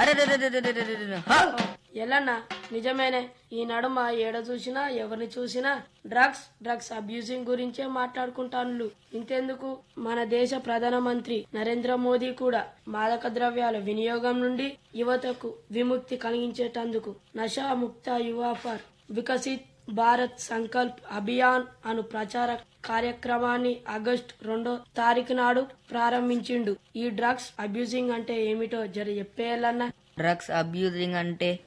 అరే రే రే రే రే రే రే రే. హా! ఎల్లన్నా నిజమేనే ఈ నడుమ ఏడ చూసినా ఎవరిని చూసినా డ్రగ్స్ డ్రగ్స్ అబ్యూజింగ్ గురించే మాట్లాడుకుంటాను ఇంతెందుకు మన దేశ ప్రధానమంత్రి నరేంద్ర మోదీ కూడా మాదక ద్రవ్యాల వినియోగం నుండి యువతకు విముక్తి కలిగించేటందుకు నషా ముక్త యువ ఫర్ వికసిత్ భారత్ సంకల్ప్ అభియాన్ అను ప్రచార కార్యక్రమాన్ని ఆగస్టు రెండో తారీఖు నాడు ప్రారంభించిండు ఈ డ్రగ్స్ అబ్యూజింగ్ అంటే ఏమిటో జర చెప్పేయాలన్నా డ్రగ్స్ అబ్యూజింగ్ అంటే